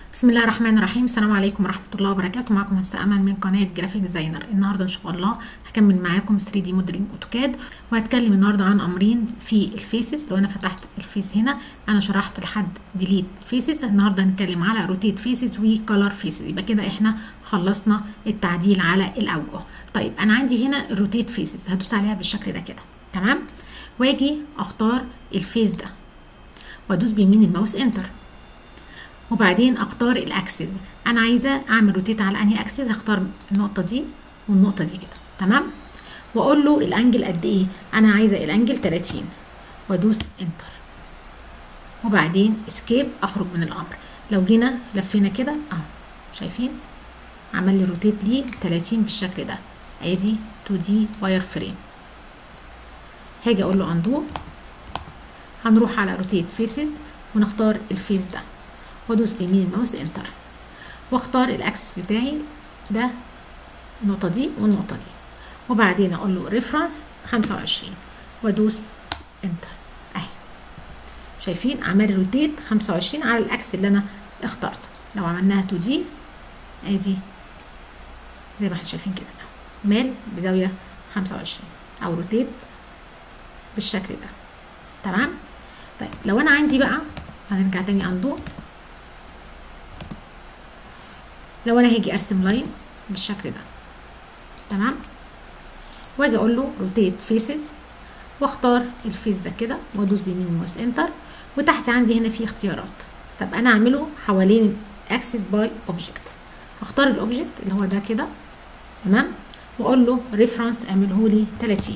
بسم الله الرحمن الرحيم السلام عليكم ورحمة الله وبركاته معكم هسه أمل من قناة جرافيك ديزاينر النهاردة إن شاء الله هكمل معاكم 3 دي موديلنج أوتوكاد وهتكلم النهاردة عن أمرين في الفيسز لو أنا فتحت الفيس هنا أنا شرحت لحد ديليت فيسز النهاردة هنتكلم على روتيت فيسز وكالر فيسز يبقى كده إحنا خلصنا التعديل على الأوجه طيب أنا عندي هنا الروتيت فيسز هدوس عليها بالشكل ده كده تمام واجي أختار الفيس ده وادوس بيمين الماوس انتر وبعدين اختار الاكسس انا عايزه اعمل روتيت على انهي اكسس هختار النقطه دي والنقطه دي كده تمام واقول له الانجل قد ايه انا عايزه الانجل 30 وادوس انتر وبعدين اسكيب اخرج من الامر لو جينا لفينا كده اهو شايفين عمل لي روتيت لي 30 بالشكل ده ادي 2 دي واير فريم هاجي اقول له اندو هنروح على روتيت فيسز ونختار الفيس ده وادوس بيمين الماوس انتر واختار الاكسس بتاعي ده النقطه دي والنقطه دي وبعدين اقول له ريفرنس 25 وادوس انتر اهي شايفين عمل روتيت 25 على الاكس اللي انا اخترته لو عملناها 2 دي ادي زي ما احنا شايفين كده مال بزاويه 25 او روتيت بالشكل ده تمام طيب لو انا عندي بقى هنرجع تاني اندو لو انا هاجي ارسم لاين بالشكل ده تمام واجي اقول له روتيت فيسز واختار الفيس ده كده وادوس بيمين الماوس انتر وتحت عندي هنا في اختيارات طب انا اعمله حوالين اكسس باي اوبجكت هختار الاوبجكت اللي هو ده كده تمام واقول له ريفرنس اعمله لي 30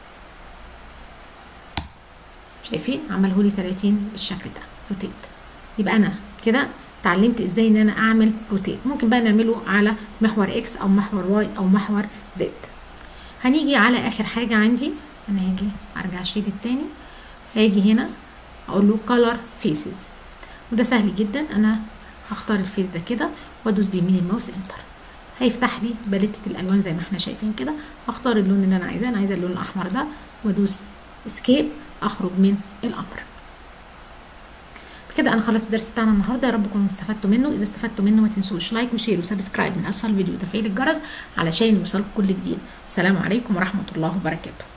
شايفين عمله لي 30 بالشكل ده روتيت يبقى انا كده اتعلمت ازاي ان انا اعمل روتيت ممكن بقى نعمله على محور اكس او محور واي او محور زد هنيجي على اخر حاجه عندي انا هاجي ارجع الشريط التاني هاجي هنا اقول له color faces وده سهل جدا انا هختار الفيس ده كده وادوس بيمين الماوس انتر هيفتح لي باليتة الالوان زي ما احنا شايفين كده هختار اللون اللي انا عايزاه انا عايزه اللون الاحمر ده وادوس اسكيب اخرج من الامر كده انا خلصت الدرس بتاعنا النهارده يا رب تكونوا استفدتوا منه اذا استفدتوا منه ما تنسوش لايك وشير وسبسكرايب من اسفل الفيديو وتفعيل الجرس علشان يوصلكم كل جديد السلام عليكم ورحمه الله وبركاته